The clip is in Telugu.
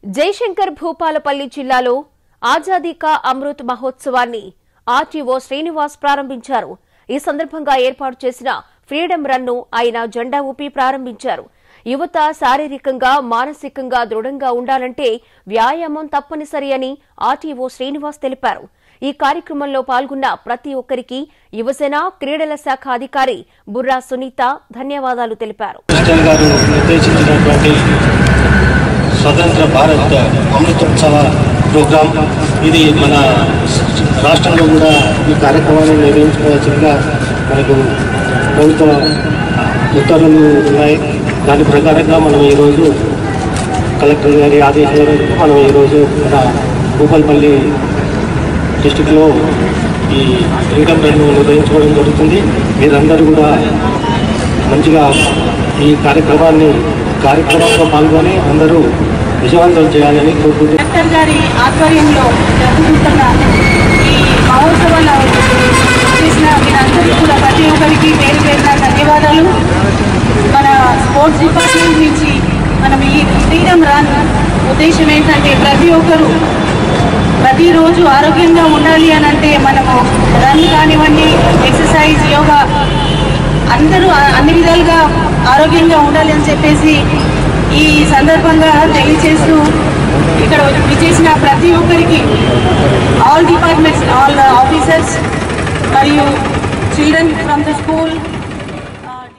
జయశంకర్ భూపాలపల్లి జిల్లాలో ఆజాదీ కా అమృత్ మహోత్సవాన్ని ఆర్టీఓ శ్రీనివాస్ ప్రారంభించారు ఈ సందర్భంగా ఏర్పాటు చేసిన ఫ్రీడమ్ రన్ను ఆయన జెండా ఊపి ప్రారంభించారు యువత శారీరకంగా మానసికంగా దృఢంగా ఉండాలంటే వ్యాయామం తప్పనిసరి అని ఆర్టీఓ శ్రీనివాస్ తెలిపారు ఈ కార్యక్రమంలో పాల్గొన్న ప్రతి ఒక్కరికి యువసేన క్రీడల శాఖ అధికారి బుర్రా సునీత ధన్యవాదాలు తెలిపారు కృష్ణన్ గారు నిర్దేశించినటువంటి స్వతంత్ర భారత్ అమృతోత్సవ ప్రోగ్రాం ఇది మన రాష్ట్రంలో కూడా ఈ కార్యక్రమాన్ని నిర్వహించుకోవాల్సిందిగా మనకు ప్రభుత్వ ఉత్తర్వులు ఉన్నాయి దాని ప్రకారంగా మనం ఈరోజు కలెక్టర్ గారి ఆదేశాల మేరకు మనం ఈరోజు మన భూపాలపల్లి డిస్టిక్లో ఈ ఫ్రీడమ్ రన్ నిర్వహించుకోవడం జరుగుతుంది మీరందరూ కూడా మంచిగా ఈ కార్యక్రమాన్ని కార్యక్రమంలో పాల్గొని అందరూ విజయవంతం చేయాలని కోరుకుంటున్నాను కలెక్టర్ గారి ఆధ్వర్యంలో జరుగుతున్న ఈ మహోత్సవాల చేసిన మీరందరికీ కూడా ప్రతి ఒక్కరికి పేరు పేరున ధన్యవాదాలు మన స్పోర్ట్స్ డిపార్ట్మెంట్ నుంచి మనం ఈ ఫ్రీడమ్ రన్ ఉద్దేశం ఏంటంటే ప్రతి ఒక్కరు ప్రతిరోజు ఆరోగ్యంగా ఉండాలి అని అంటే మనము రన్ కానివ్వండి ఎక్సర్సైజ్ యోగా అందరూ ఆ- అన్ని విధాలుగా ఆరోగ్యంగా ఉండాలి అని చెప్పేసి ఈ సందర్భంగా తెలియచేస్తూ ఇక్కడ విచ్చేసిన ప్రతి ఒక్కరికి ఆల్ డిపార్ట్మెంట్స్ ఆల్ ఆఫీసర్స్ మరియు చిల్డ్రన్ ఫ్రమ్ ద స్కూల్